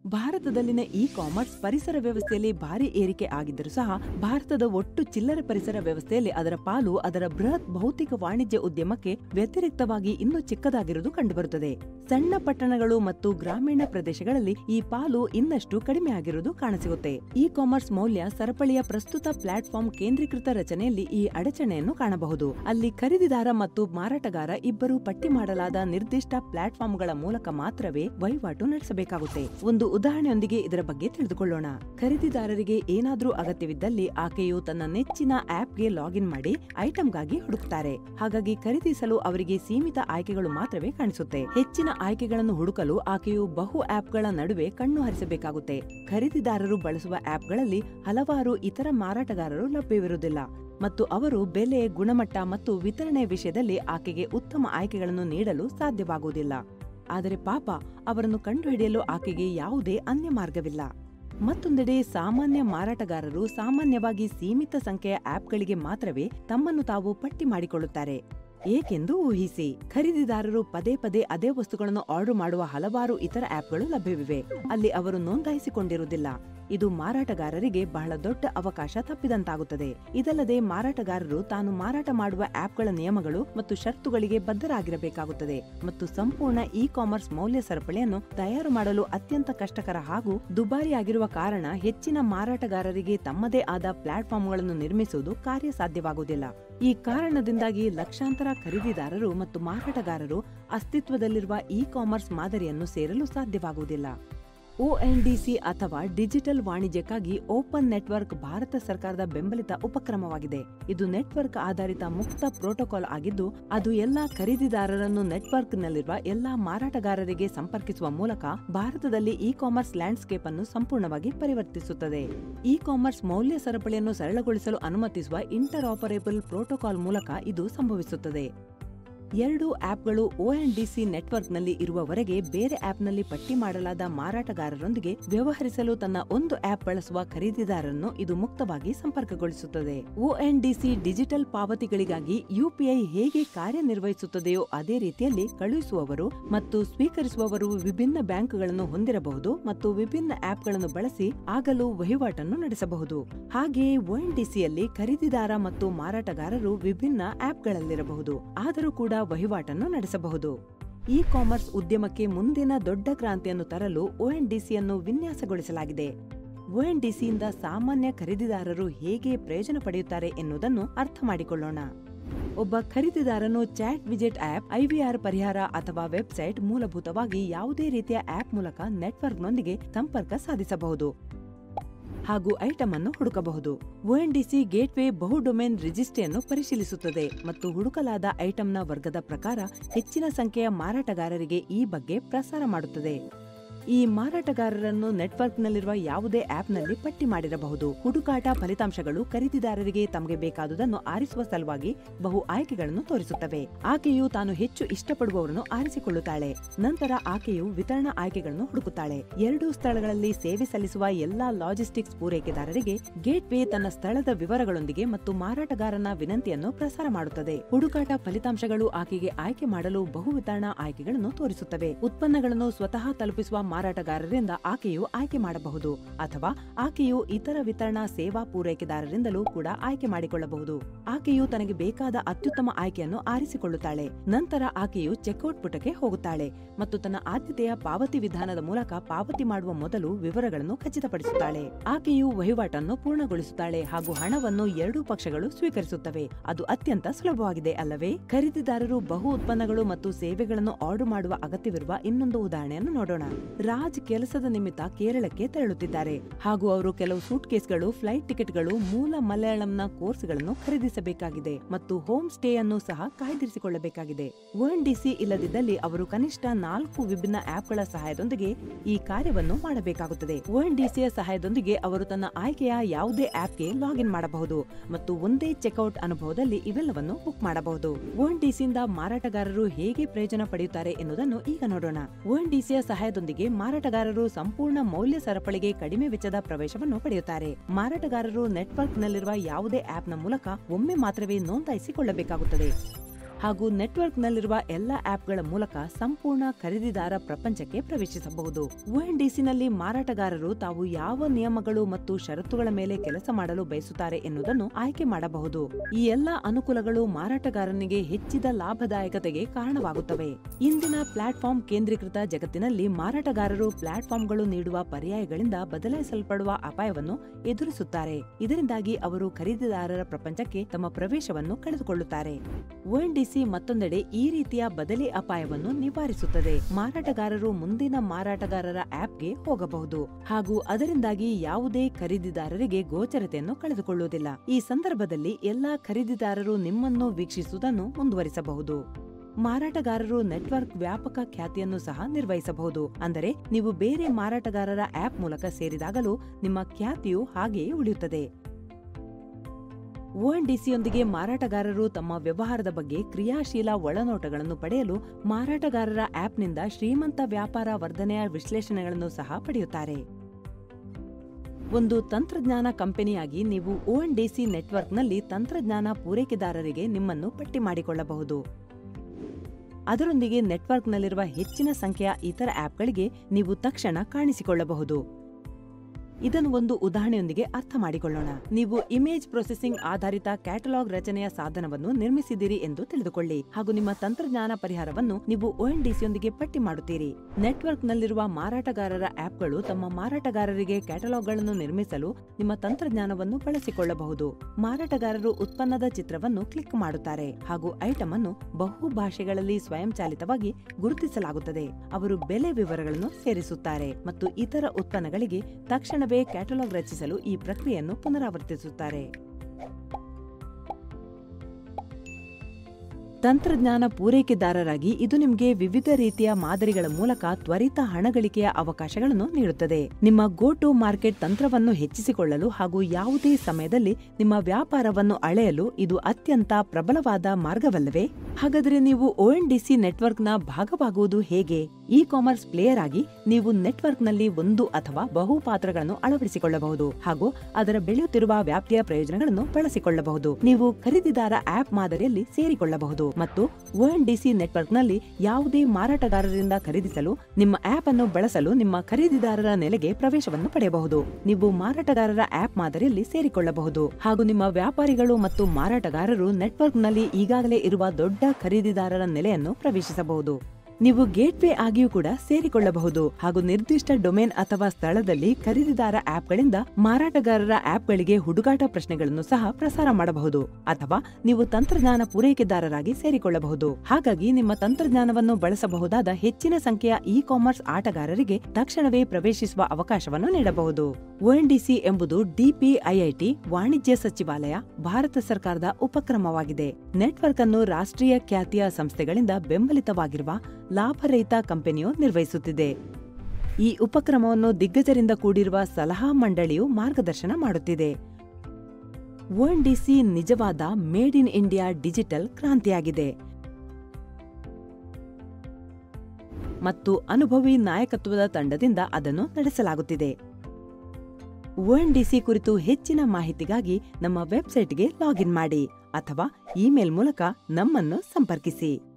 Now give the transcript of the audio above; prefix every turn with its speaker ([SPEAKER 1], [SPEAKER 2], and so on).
[SPEAKER 1] ಭಾರತದಲ್ಲಿನ E commerce ಪರಿಸರ ವ್ಯವಸ್ಥೆಯಲ್ಲಿ ಭಾರಿ ಏರಿಕೆ ಆಗಿದ್ದರೂ ಸಹ ಭಾರತದ ಒಟ್ಟು ಚಿಲ್ಲರೆ ಪರಿಸರ ವ್ಯವಸ್ಥೆಯಲ್ಲಿ ಅದರ ಪಾಲು ಅದರ ಬೃಹತ್ ಭೌತಿಕ ವಾಣಿಜ್ಯ ಉದ್ಯಮಕ್ಕೆ ವ್ಯತಿರಿಕ್ತವಾಗಿ ಇನ್ನೂ ಚಿಕ್ಕದಾಗಿರುವುದು ಕಂಡುಬರುತ್ತದೆ ಸಣ್ಣ ಪಟ್ಟಣಗಳು ಮತ್ತು ಗ್ರಾಮೀಣ ಪ್ರದೇಶಗಳಲ್ಲಿ ಈ ಪಾಲು ಇನ್ನಷ್ಟು ಕಡಿಮೆ ಆಗಿರುವುದು ಕಾಣಸಿಗುತ್ತೆ ಇ ಕಾಮರ್ಸ್ ಮೌಲ್ಯ ಸರಪಳಿಯ ಪ್ರಸ್ತುತ ಪ್ಲಾಟ್ಫಾರ್ಮ್ ಕೇಂದ್ರೀಕೃತ ರಚನೆಯಲ್ಲಿ ಈ ಅಡಚಣೆಯನ್ನು ಕಾಣಬಹುದು ಅಲ್ಲಿ ಖರೀದಿದಾರ ಮತ್ತು ಮಾರಾಟಗಾರ ಇಬ್ಬರು ಪಟ್ಟಿ ಮಾಡಲಾದ ನಿರ್ದಿಷ್ಟ ಪ್ಲಾಟ್ಫಾರ್ಮ್ಗಳ ಮೂಲಕ ಮಾತ್ರವೇ ವಹಿವಾಟು ನಡೆಸಬೇಕಾಗುತ್ತೆ ಒಂದು ಉದಾಹರಣೆಯೊಂದಿಗೆ ಇದರ ಬಗ್ಗೆ ತಿಳಿದುಕೊಳ್ಳೋಣ ಖರೀದಿದಾರರಿಗೆ ಏನಾದ್ರೂ ಅಗತ್ಯವಿದ್ದಲ್ಲಿ ಆಕೆಯು ತನ್ನ ನೆಚ್ಚಿನ ಆಪ್ಗೆ ಲಾಗಿನ್ ಮಾಡಿ ಐಟಂಗಾಗಿ ಹುಡುಕ್ತಾರೆ ಹಾಗಾಗಿ ಖರೀದಿಸಲು ಅವರಿಗೆ ಸೀಮಿತ ಆಯ್ಕೆಗಳು ಮಾತ್ರವೇ ಕಾಣಿಸುತ್ತೆ ಹೆಚ್ಚಿನ ಆಯ್ಕೆಗಳನ್ನು ಹುಡುಕಲು ಆಕೆಯು ಬಹು ಆಪ್ಗಳ ನಡುವೆ ಕಣ್ಣು ಹರಿಸಬೇಕಾಗುತ್ತೆ ಖರೀದಿದಾರರು ಬಳಸುವ ಆಪ್ಗಳಲ್ಲಿ ಹಲವಾರು ಇತರ ಮಾರಾಟಗಾರರು ಲಭ್ಯವಿರುವುದಿಲ್ಲ ಮತ್ತು ಅವರು ಬೆಲೆ ಗುಣಮಟ್ಟ ಮತ್ತು ವಿತರಣೆ ವಿಷಯದಲ್ಲಿ ಆಕೆಗೆ ಉತ್ತಮ ಆಯ್ಕೆಗಳನ್ನು ನೀಡಲು ಸಾಧ್ಯವಾಗುವುದಿಲ್ಲ ಆದರೆ ಪಾಪ ಅವರನ್ನು ಕಂಡುಹಿಡಿಯಲು ಆಕೆಗೆ ಯಾವುದೇ ಅನ್ಯ ಮಾರ್ಗವಿಲ್ಲ ಮತ್ತೊಂದೆಡೆ ಸಾಮಾನ್ಯ ಮಾರಾಟಗಾರರು ಸಾಮಾನ್ಯವಾಗಿ ಸೀಮಿತ ಸಂಖ್ಯೆಯ ಆಪ್ಗಳಿಗೆ ಮಾತ್ರವೇ ತಮ್ಮನ್ನು ತಾವು ಪಟ್ಟಿ ಮಾಡಿಕೊಳ್ಳುತ್ತಾರೆ ಏಕೆಂದು ಊಹಿಸಿ ಖರೀದಿದಾರರು ಪದೇ ಪದೇ ಅದೇ ವಸ್ತುಗಳನ್ನು ಆರ್ಡರ್ ಮಾಡುವ ಹಲವಾರು ಇತರ ಆಪ್ಗಳು ಲಭ್ಯವಿವೆ ಅಲ್ಲಿ ಅವರು ನೋಂದಾಯಿಸಿಕೊಂಡಿರುವುದಿಲ್ಲ ಇದು ಮಾರಾಟಗಾರರಿಗೆ ಬಹಳ ದೊಡ್ಡ ಅವಕಾಶ ತಪ್ಪಿದಂತಾಗುತ್ತದೆ ಇದಲ್ಲದೆ ಮಾರಾಟಗಾರರು ತಾನು ಮಾರಾಟ ಮಾಡುವ ಆಪ್ಗಳ ನಿಯಮಗಳು ಮತ್ತು ಷರತ್ತುಗಳಿಗೆ ಬದ್ಧರಾಗಿರಬೇಕಾಗುತ್ತದೆ ಮತ್ತು ಸಂಪೂರ್ಣ ಇ ಕಾಮರ್ಸ್ ಮೌಲ್ಯ ಸರಪಳಿಯನ್ನು ತಯಾರು ಮಾಡಲು ಅತ್ಯಂತ ಕಷ್ಟಕರ ಹಾಗೂ ದುಬಾರಿಯಾಗಿರುವ ಕಾರಣ ಹೆಚ್ಚಿನ ಮಾರಾಟಗಾರರಿಗೆ ತಮ್ಮದೇ ಆದ ಪ್ಲಾಟ್ಫಾರ್ಮ್ಗಳನ್ನು ನಿರ್ಮಿಸುವುದು ಕಾರ್ಯಸಾಧ್ಯವಾಗುವುದಿಲ್ಲ ಈ ಕಾರಣದಿಂದಾಗಿ ಲಕ್ಷಾಂತರ ಖರೀದಿದಾರರು ಮತ್ತು ಮಾರಾಟಗಾರರು ಅಸ್ತಿತ್ವದಲ್ಲಿರುವ ಇ ಕಾಮರ್ಸ್ ಮಾದರಿಯನ್ನು ಸೇರಲು ಸಾಧ್ಯವಾಗುವುದಿಲ್ಲ ಒಎನ್ಡಿಸಿ ಅಥವಾ ಡಿಜಿಟಲ್ ವಾಣಿಜ್ಯಕ್ಕಾಗಿ ಓಪನ್ ನೆಟ್ವರ್ಕ್ ಭಾರತ ಸರ್ಕಾರದ ಬೆಂಬಲಿತ ಉಪಕ್ರಮವಾಗಿದೆ ಇದು ನೆಟ್ವರ್ಕ್ ಆಧಾರಿತ ಮುಕ್ತ ಪ್ರೋಟೋಕಾಲ್ ಆಗಿದ್ದು ಅದು ಎಲ್ಲಾ ಖರೀದಿದಾರರನ್ನು ನೆಟ್ವರ್ಕ್ನಲ್ಲಿರುವ ಎಲ್ಲಾ ಮಾರಾಟಗಾರರಿಗೆ ಸಂಪರ್ಕಿಸುವ ಮೂಲಕ ಭಾರತದಲ್ಲಿ ಇ ಕಾಮರ್ಸ್ ಲ್ಯಾಂಡ್ಸ್ಕೇಪ್ ಅನ್ನು ಸಂಪೂರ್ಣವಾಗಿ ಪರಿವರ್ತಿಸುತ್ತದೆ ಇ ಕಾಮರ್ಸ್ ಮೌಲ್ಯ ಸರಪಳಿಯನ್ನು ಸರಳಗೊಳಿಸಲು ಅನುಮತಿಸುವ ಇಂಟರ್ ಆಪರೇಬಲ್ ಪ್ರೋಟೋಕಾಲ್ ಮೂಲಕ ಇದು ಸಂಭವಿಸುತ್ತದೆ ಎರಡು ಆಪ್ಗಳು ಒಎನ್ಡಿಸಿ ನೆಟ್ವರ್ಕ್ನಲ್ಲಿ ಇರುವವರೆಗೆ ಬೇರೆ ಆಪ್ನಲ್ಲಿ ಪಟ್ಟಿ ಮಾಡಲಾದ ಮಾರಾಟಗಾರರೊಂದಿಗೆ ವ್ಯವಹರಿಸಲು ತನ್ನ ಒಂದು ಆಪ್ ಬಳಸುವ ಖರೀದಿದಾರರನ್ನು ಇದು ಮುಕ್ತವಾಗಿ ಸಂಪರ್ಕಗೊಳಿಸುತ್ತದೆ ಒಎನ್ಡಿಸಿ ಡಿಜಿಟಲ್ ಪಾವತಿಗಳಿಗಾಗಿ ಯುಪಿಐ ಹೇಗೆ ಕಾರ್ಯನಿರ್ವಹಿಸುತ್ತದೆಯೋ ಅದೇ ರೀತಿಯಲ್ಲಿ ಕಳುಹಿಸುವವರು ಮತ್ತು ಸ್ವೀಕರಿಸುವವರು ವಿಭಿನ್ನ ಬ್ಯಾಂಕ್ಗಳನ್ನು ಹೊಂದಿರಬಹುದು ಮತ್ತು ವಿಭಿನ್ನ ಆಪ್ಗಳನ್ನು ಬಳಸಿ ಆಗಲೂ ವಹಿವಾಟನ್ನು ನಡೆಸಬಹುದು ಹಾಗೆಯೇ ಒಎನ್ಡಿಸಿಯಲ್ಲಿ ಖರೀದಿದಾರ ಮತ್ತು ಮಾರಾಟಗಾರರು ವಿಭಿನ್ನ ಆಪ್ಗಳಲ್ಲಿರಬಹುದು ಆದರೂ ಕೂಡ ವಹಿವಾಟನ್ನು ನಡೆಸಬಹುದು ಇ ಕಾಮರ್ಸ್ ಉದ್ಯಮಕ್ಕೆ ಮುಂದಿನ ದೊಡ್ಡ ಕ್ರಾಂತಿಯನ್ನು ತರಲು ಒಎನ್ಡಿಸಿಯನ್ನು ವಿನ್ಯಾಸಗೊಳಿಸಲಾಗಿದೆ ಒಎನ್ಡಿಸಿಯಿಂದ ಸಾಮಾನ್ಯ ಖರೀದಿದಾರರು ಹೇಗೆ ಪ್ರಯೋಜನ ಪಡೆಯುತ್ತಾರೆ ಎನ್ನುವುದನ್ನು ಅರ್ಥ ಮಾಡಿಕೊಳ್ಳೋಣ ಒಬ್ಬ ಖರೀದಿದಾರನು ಚಾಟ್ ವಿಜೆಟ್ ಆಪ್ ಐವಿಆರ್ ಪರಿಹಾರ ಅಥವಾ ವೆಬ್ಸೈಟ್ ಮೂಲಭೂತವಾಗಿ ಯಾವುದೇ ರೀತಿಯ ಆಪ್ ಮೂಲಕ ನೆಟ್ವರ್ಕ್ನೊಂದಿಗೆ ಸಂಪರ್ಕ ಸಾಧಿಸಬಹುದು ಹಾಗೂ ಐಟಂ ಅನ್ನು ಹುಡುಕಬಹುದು ಒಎನ್ಡಿಸಿ ಗೇಟ್ವೇ ಬಹು ಡೊಮೇನ್ ರಿಜಿಸ್ಟ್ರಿಯನ್ನು ಪರಿಶೀಲಿಸುತ್ತದೆ ಮತ್ತು ಹುಡುಕಲಾದ ಐಟಂನ ವರ್ಗದ ಪ್ರಕಾರ ಹೆಚ್ಚಿನ ಸಂಖ್ಯೆಯ ಮಾರಾಟಗಾರರಿಗೆ ಈ ಬಗ್ಗೆ ಪ್ರಸಾರ ಮಾಡುತ್ತದೆ ಈ ಮಾರಾಟಗಾರರನ್ನು ನೆಟ್ವರ್ಕ್ನಲ್ಲಿರುವ ಯಾವುದೇ ಆಪ್ನಲ್ಲಿ ಪಟ್ಟಿ ಮಾಡಿರಬಹುದು ಹುಡುಕಾಟ ಫಲಿತಾಂಶಗಳು ಖರೀದಿದಾರರಿಗೆ ತಮಗೆ ಬೇಕಾದುದನ್ನು ಆರಿಸುವ ಸಲುವಾಗಿ ಬಹು ಆಯ್ಕೆಗಳನ್ನು ತೋರಿಸುತ್ತವೆ ಆಕೆಯು ತಾನು ಹೆಚ್ಚು ಇಷ್ಟಪಡುವವರನ್ನು ಆರಿಸಿಕೊಳ್ಳುತ್ತಾಳೆ ನಂತರ ಆಕೆಯು ವಿತರಣಾ ಆಯ್ಕೆಗಳನ್ನು ಹುಡುಕುತ್ತಾಳೆ ಎರಡೂ ಸ್ಥಳಗಳಲ್ಲಿ ಸೇವೆ ಸಲ್ಲಿಸುವ ಎಲ್ಲಾ ಲಾಜಿಸ್ಟಿಕ್ಸ್ ಪೂರೈಕೆದಾರರಿಗೆ ಗೇಟ್ವೇ ತನ್ನ ಸ್ಥಳದ ವಿವರಗಳೊಂದಿಗೆ ಮತ್ತು ಮಾರಾಟಗಾರನ ವಿನಂತಿಯನ್ನು ಪ್ರಸಾರ ಮಾಡುತ್ತದೆ ಹುಡುಕಾಟ ಫಲಿತಾಂಶಗಳು ಆಕೆಗೆ ಆಯ್ಕೆ ಮಾಡಲು ಬಹು ವಿತರಣಾ ಆಯ್ಕೆಗಳನ್ನು ತೋರಿಸುತ್ತವೆ ಉತ್ಪನ್ನಗಳನ್ನು ಸ್ವತಃ ತಲುಪಿಸುವ ಮಾರಾಟಗಾರರಿಂದ ಆಕೆಯು ಆಯ್ಕೆ ಮಾಡಬಹುದು ಅಥವಾ ಆಕೆಯು ಇತರ ವಿತರಣಾ ಸೇವಾ ಪೂರೈಕೆದಾರರಿಂದಲೂ ಕೂಡ ಆಯ್ಕೆ ಮಾಡಿಕೊಳ್ಳಬಹುದು ಆಕೆಯು ತನಗೆ ಬೇಕಾದ ಅತ್ಯುತ್ತಮ ಆಯ್ಕೆಯನ್ನು ಆರಿಸಿಕೊಳ್ಳುತ್ತಾಳೆ ನಂತರ ಆಕೆಯು ಚೆಕ್ಔಟ್ ಪುಟಕ್ಕೆ ಹೋಗುತ್ತಾಳೆ ಮತ್ತು ತನ್ನ ಆದ್ಯತೆಯ ಪಾವತಿ ವಿಧಾನದ ಮೂಲಕ ಪಾವತಿ ಮಾಡುವ ಮೊದಲು ವಿವರಗಳನ್ನು ಖಚಿತಪಡಿಸುತ್ತಾಳೆ ಆಕೆಯು ವಹಿವಾಟನ್ನು ಪೂರ್ಣಗೊಳಿಸುತ್ತಾಳೆ ಹಾಗೂ ಹಣವನ್ನು ಎರಡೂ ಪಕ್ಷಗಳು ಸ್ವೀಕರಿಸುತ್ತವೆ ಅದು ಅತ್ಯಂತ ಸುಲಭವಾಗಿದೆ ಅಲ್ಲವೇ ಖರೀದಿದಾರರು ಬಹು ಉತ್ಪನ್ನಗಳು ಮತ್ತು ಸೇವೆಗಳನ್ನು ಆರ್ಡರ್ ಮಾಡುವ ಅಗತ್ಯವಿರುವ ಇನ್ನೊಂದು ಉದಾಹರಣೆಯನ್ನು ನೋಡೋಣ ರಾಜ್ ಕೆಲಸದ ನಿಮಿತ್ತ ಕೇರಳಕ್ಕೆ ತೆರಳುತ್ತಿದ್ದಾರೆ ಹಾಗೂ ಅವರು ಕೆಲವು ಸೂಟ್ ಕೇಸ್ಗಳು ಫ್ಲೈಟ್ ಟಿಕೆಟ್ಗಳು ಮೂಲ ಮಲಯಾಳಂನ ಕೋರ್ಸ್ಗಳನ್ನು ಖರೀದಿಸಬೇಕಾಗಿದೆ ಮತ್ತು ಹೋಮ್ ಸ್ಟೇ ಅನ್ನು ಸಹ ಕಾಯ್ದಿರಿಸಿಕೊಳ್ಳಬೇಕಾಗಿದೆ ಒಎನ್ಡಿಸಿ ಇಲ್ಲದಿದ್ದಲ್ಲಿ ಅವರು ಕನಿಷ್ಠ ನಾಲ್ಕು ವಿಭಿನ್ನ ಆಪ್ಗಳ ಸಹಾಯದೊಂದಿಗೆ ಈ ಕಾರ್ಯವನ್ನು ಮಾಡಬೇಕಾಗುತ್ತದೆ ಒಎನ್ಡಿಸಿಯ ಸಹಾಯದೊಂದಿಗೆ ಅವರು ತನ್ನ ಆಯ್ಕೆಯ ಯಾವುದೇ ಆಪ್ಗೆ ಲಾಗಿನ್ ಮಾಡಬಹುದು ಮತ್ತು ಒಂದೇ ಚೆಕ್ಔಟ್ ಅನುಭವದಲ್ಲಿ ಇವೆಲ್ಲವನ್ನು ಬುಕ್ ಮಾಡಬಹುದು ಒಎನ್ಡಿಸಿಯಿಂದ ಮಾರಾಟಗಾರರು ಹೇಗೆ ಪ್ರಯೋಜನ ಪಡೆಯುತ್ತಾರೆ ಎನ್ನುವುದನ್ನು ಈಗ ನೋಡೋಣ ಒಎನ್ಡಿಸಿಯ ಸಹಾಯದೊಂದಿಗೆ ಮಾರಾಟಗಾರರು ಸಂಪೂರ್ಣ ಮೌಲ್ಯ ಸರಪಳಿಗೆ ಕಡಿಮೆ ವೆಚ್ಚದ ಪ್ರವೇಶವನ್ನು ಪಡೆಯುತ್ತಾರೆ ಮಾರಾಟಗಾರರು ನೆಟ್ವರ್ಕ್ನಲ್ಲಿರುವ ಯಾವುದೇ ಆಪ್ನ ಮೂಲಕ ಒಮ್ಮೆ ಮಾತ್ರವೇ ನೋಂದಾಯಿಸಿಕೊಳ್ಳಬೇಕಾಗುತ್ತದೆ ಹಾಗೂ ನೆಟ್ವರ್ಕ್ನಲ್ಲಿರುವ ಎಲ್ಲ ಆಪ್ಗಳ ಮೂಲಕ ಸಂಪೂರ್ಣ ಖರೀದಿದಾರ ಪ್ರಪಂಚಕ್ಕೆ ಪ್ರವೇಶಿಸಬಹುದು ನಲ್ಲಿ ಮಾರಾಟಗಾರರು ತಾವು ಯಾವ ನಿಯಮಗಳು ಮತ್ತು ಷರತ್ತುಗಳ ಮೇಲೆ ಕೆಲಸ ಮಾಡಲು ಬಯಸುತ್ತಾರೆ ಎನ್ನುವುದನ್ನು ಆಯ್ಕೆ ಮಾಡಬಹುದು ಈ ಎಲ್ಲಾ ಅನುಕೂಲಗಳು ಮಾರಾಟಗಾರನಿಗೆ ಹೆಚ್ಚಿದ ಲಾಭದಾಯಕತೆಗೆ ಕಾರಣವಾಗುತ್ತವೆ ಇಂದಿನ ಪ್ಲಾಟ್ಫಾರ್ಮ್ ಕೇಂದ್ರೀಕೃತ ಜಗತ್ತಿನಲ್ಲಿ ಮಾರಾಟಗಾರರು ಪ್ಲಾಟ್ಫಾರ್ಮ್ಗಳು ನೀಡುವ ಪರ್ಯಾಯಗಳಿಂದ ಬದಲಾಯಿಸಲ್ಪಡುವ ಅಪಾಯವನ್ನು ಎದುರಿಸುತ್ತಾರೆ ಇದರಿಂದಾಗಿ ಅವರು ಖರೀದಿದಾರರ ಪ್ರಪಂಚಕ್ಕೆ ತಮ್ಮ ಪ್ರವೇಶವನ್ನು ಕಳೆದುಕೊಳ್ಳುತ್ತಾರೆ ಒಎನ್ಡಿಸಿ ಮತ್ತೊಂದೆಡೆ ಈ ರೀತಿಯ ಬದಲಿ ಅಪಾಯವನ್ನು ನಿವಾರಿಸುತ್ತದೆ ಮಾರಾಟಗಾರರು ಮುಂದಿನ ಮಾರಾಟಗಾರರ ಆಪ್ಗೆ ಹೋಗಬಹುದು ಹಾಗೂ ಅದರಿಂದಾಗಿ ಯಾವುದೇ ಖರೀದಿದಾರರಿಗೆ ಗೋಚರತೆಯನ್ನು ಕಳೆದುಕೊಳ್ಳುವುದಿಲ್ಲ ಈ ಸಂದರ್ಭದಲ್ಲಿ ಎಲ್ಲಾ ಖರೀದಿದಾರರು ನಿಮ್ಮನ್ನು ವೀಕ್ಷಿಸುವುದನ್ನು ಮುಂದುವರಿಸಬಹುದು ಮಾರಾಟಗಾರರು ನೆಟ್ವರ್ಕ್ ವ್ಯಾಪಕ ಖ್ಯಾತಿಯನ್ನು ಸಹ ನಿರ್ವಹಿಸಬಹುದು ಅಂದರೆ ನೀವು ಬೇರೆ ಮಾರಾಟಗಾರರ ಆಪ್ ಮೂಲಕ ಸೇರಿದಾಗಲೂ ನಿಮ್ಮ ಖ್ಯಾತಿಯು ಹಾಗೆಯೇ ಉಳಿಯುತ್ತದೆ ಒಎನ್ಡಿಸಿಯೊಂದಿಗೆ ಮಾರಾಟಗಾರರು ತಮ್ಮ ವ್ಯವಹಾರದ ಬಗ್ಗೆ ಕ್ರಿಯಾಶೀಲ ಒಳನೋಟಗಳನ್ನು ಪಡೆಯಲು ಮಾರಾಟಗಾರರ ಆಪ್ನಿಂದ ಶ್ರೀಮಂತ ವ್ಯಾಪಾರ ವರ್ಧನೆಯ ವಿಶ್ಲೇಷಣೆಗಳನ್ನು ಸಹ ಪಡೆಯುತ್ತಾರೆ ಒಂದು ತಂತ್ರಜ್ಞಾನ ಕಂಪನಿಯಾಗಿ ನೀವು ಒಎನ್ಡಿಸಿ ನೆಟ್ವರ್ಕ್ನಲ್ಲಿ ತಂತ್ರಜ್ಞಾನ ಪೂರೈಕೆದಾರರಿಗೆ ನಿಮ್ಮನ್ನು ಪಟ್ಟಿ ಮಾಡಿಕೊಳ್ಳಬಹುದು ಅದರೊಂದಿಗೆ ನೆಟ್ವರ್ಕ್ನಲ್ಲಿರುವ ಹೆಚ್ಚಿನ ಸಂಖ್ಯೆಯ ಇತರ ಆಪ್ಗಳಿಗೆ ನೀವು ತಕ್ಷಣ ಕಾಣಿಸಿಕೊಳ್ಳಬಹುದು ಇದನ್ನು ಒಂದು ಉದಾಹರಣೆಯೊಂದಿಗೆ ಅರ್ಥ ಮಾಡಿಕೊಳ್ಳೋಣ ನೀವು ಇಮೇಜ್ ಪ್ರೊಸೆಸಿಂಗ್ ಆಧಾರಿತ ಕ್ಯಾಟಲಾಗ್ ರಚನೆಯ ಸಾಧನವನ್ನು ನಿರ್ಮಿಸಿದ್ದೀರಿ ಎಂದು ತಿಳಿದುಕೊಳ್ಳಿ ಹಾಗೂ ನಿಮ್ಮ ತಂತ್ರಜ್ಞಾನ ಪರಿಹಾರವನ್ನು ನೀವು ಒಎನ್ಡಿಸಿಯೊಂದಿಗೆ ಪಟ್ಟಿ ಮಾಡುತ್ತೀರಿ ನೆಟ್ವರ್ಕ್ನಲ್ಲಿರುವ ಮಾರಾಟಗಾರರ ಆಪ್ಗಳು ತಮ್ಮ ಮಾರಾಟಗಾರರಿಗೆ ಕ್ಯಾಟಲಾಗ್ಗಳನ್ನು ನಿರ್ಮಿಸಲು ನಿಮ್ಮ ತಂತ್ರಜ್ಞಾನವನ್ನು ಬಳಸಿಕೊಳ್ಳಬಹುದು ಮಾರಾಟಗಾರರು ಉತ್ಪನ್ನದ ಚಿತ್ರವನ್ನು ಕ್ಲಿಕ್ ಮಾಡುತ್ತಾರೆ ಹಾಗೂ ಐಟಮ್ ಅನ್ನು ಬಹು ಭಾಷೆಗಳಲ್ಲಿ ಸ್ವಯಂಚಾಲಿತವಾಗಿ ಗುರುತಿಸಲಾಗುತ್ತದೆ ಅವರು ಬೆಲೆ ವಿವರಗಳನ್ನು ಸೇರಿಸುತ್ತಾರೆ ಮತ್ತು ಇತರ ಉತ್ಪನ್ನಗಳಿಗೆ ತಕ್ಷಣವೇ ಕ್ಯಾಟಲಾಗ್ ರಚಿಸಲು ಈ ಪ್ರಕ್ರಿಯೆಯನ್ನು ಪುನರಾವರ್ತಿಸುತ್ತಾರೆ ತಂತ್ರಜ್ಞಾನ ಪೂರೈಕೆದಾರರಾಗಿ ಇದು ನಿಮಗೆ ವಿವಿಧ ರೀತಿಯ ಮಾದರಿಗಳ ಮೂಲಕ ತ್ವರಿತ ಹಣ ಗಳಿಕೆಯ ಅವಕಾಶಗಳನ್ನು ನೀಡುತ್ತದೆ ನಿಮ್ಮ ಗೋ ಟು ಮಾರ್ಕೆಟ್ ತಂತ್ರವನ್ನು ಹೆಚ್ಚಿಸಿಕೊಳ್ಳಲು ಹಾಗೂ ಯಾವುದೇ ಸಮಯದಲ್ಲಿ ನಿಮ್ಮ ವ್ಯಾಪಾರವನ್ನು ಅಳೆಯಲು ಇದು ಅತ್ಯಂತ ಪ್ರಬಲವಾದ ಮಾರ್ಗವಲ್ಲವೇ ಹಾಗಾದರೆ ನೀವು ಒಎನ್ಡಿಸಿ ನೆಟ್ವರ್ಕ್ನ ಭಾಗವಾಗುವುದು ಹೇಗೆ ಇ ಕಾಮರ್ಸ್ ಪ್ಲೇಯರ್ ಆಗಿ ನೀವು ನೆಟ್ವರ್ಕ್ನಲ್ಲಿ ಒಂದು ಅಥವಾ ಬಹು ಪಾತ್ರಗಳನ್ನು ಅಳವಡಿಸಿಕೊಳ್ಳಬಹುದು ಹಾಗೂ ಅದರ ಬೆಳೆಯುತ್ತಿರುವ ವ್ಯಾಪ್ತಿಯ ಪ್ರಯೋಜನಗಳನ್ನು ಬಳಸಿಕೊಳ್ಳಬಹುದು ನೀವು ಖರೀದಿದಾರ ಆಪ್ ಮಾದರಿಯಲ್ಲಿ ಸೇರಿಕೊಳ್ಳಬಹುದು ಮತ್ತು ಒಎನ್ಡಿಸಿ ನೆಟ್ವರ್ಕ್ನಲ್ಲಿ ಯಾವುದೇ ಮಾರಾಟಗಾರರಿಂದ ಖರೀದಿಸಲು ನಿಮ್ಮ ಆಪ್ ಅನ್ನು ಬಳಸಲು ನಿಮ್ಮ ಖರೀದಿದಾರರ ನೆಲೆಗೆ ಪ್ರವೇಶವನ್ನು ಪಡೆಯಬಹುದು ನೀವು ಮಾರಾಟಗಾರರ ಆಪ್ ಮಾದರಿಯಲ್ಲಿ ಸೇರಿಕೊಳ್ಳಬಹುದು ಹಾಗೂ ನಿಮ್ಮ ವ್ಯಾಪಾರಿಗಳು ಮತ್ತು ಮಾರಾಟಗಾರರು ನೆಟ್ವರ್ಕ್ನಲ್ಲಿ ಈಗಾಗಲೇ ಇರುವ ದೊಡ್ಡ ಖರೀದಿದಾರರ ನೆಲೆಯನ್ನು ಪ್ರವೇಶಿಸಬಹುದು ನೀವು ಗೇಟ್ವೇ ಆಗಿಯೂ ಕೂಡ ಸೇರಿಕೊಳ್ಳಬಹುದು ಹಾಗೂ ನಿರ್ದಿಷ್ಟ ಡೊಮೇನ್ ಅಥವಾ ಸ್ಥಳದಲ್ಲಿ ಖರೀದಿದಾರ ಆಪ್ಗಳಿಂದ ಮಾರಾಟಗಾರರ ಆಪ್ಗಳಿಗೆ ಹುಡುಕಾಟ ಪ್ರಶ್ನೆಗಳನ್ನು ಸಹ ಪ್ರಸಾರ ಮಾಡಬಹುದು ಅಥವಾ ನೀವು ತಂತ್ರಜ್ಞಾನ ಪೂರೈಕೆದಾರರಾಗಿ ಸೇರಿಕೊಳ್ಳಬಹುದು ಹಾಗಾಗಿ ನಿಮ್ಮ ತಂತ್ರಜ್ಞಾನವನ್ನು ಬಳಸಬಹುದಾದ ಹೆಚ್ಚಿನ ಸಂಖ್ಯೆಯ ಇ ಕಾಮರ್ಸ್ ಆಟಗಾರರಿಗೆ ತಕ್ಷಣವೇ ಪ್ರವೇಶಿಸುವ ಅವಕಾಶವನ್ನು ನೀಡಬಹುದು ಒಎನ್ಡಿಸಿ ಎಂಬುದು ಡಿಪಿಐಐಟಿ ವಾಣಿಜ್ಯ ಸಚಿವಾಲಯ ಭಾರತ ಸರ್ಕಾರದ ಉಪಕ್ರಮವಾಗಿದೆ ನೆಟ್ವರ್ಕ್ ಅನ್ನು ರಾಷ್ಟ್ರೀಯ ಖ್ಯಾತಿಯ ಸಂಸ್ಥೆಗಳಿಂದ ಬೆಂಬಲಿತವಾಗಿರುವ ಲಾಭರಹಿತ ಕಂಪನಿಯು ನಿರ್ವಹಿಸುತ್ತಿದೆ ಈ ಉಪಕ್ರಮವನ್ನು ದಿಗ್ಗಜರಿಂದ ಕೂಡಿರುವ ಸಲಹಾ ಮಂಡಳಿಯು ಮಾರ್ಗದರ್ಶನ ಮಾಡುತ್ತಿದೆ ಒಎನ್ಡಿಸಿ ನಿಜವಾದ ಮೇಡ್ ಇನ್ ಇಂಡಿಯಾ ಡಿಜಿಟಲ್ ಕ್ರಾಂತಿಯಾಗಿದೆ ಮತ್ತು ಅನುಭವಿ ನಾಯಕತ್ವದ ತಂಡದಿಂದ ಅದನ್ನು ನಡೆಸಲಾಗುತ್ತಿದೆ ಒಎನ್ಡಿಸಿ ಕುರಿತು ಹೆಚ್ಚಿನ ಮಾಹಿತಿಗಾಗಿ ನಮ್ಮ ವೆಬ್ಸೈಟ್ಗೆ ಲಾಗಿನ್ ಮಾಡಿ ಅಥವಾ ಇಮೇಲ್ ಮೂಲಕ ನಮ್ಮನ್ನು ಸಂಪರ್ಕಿಸಿ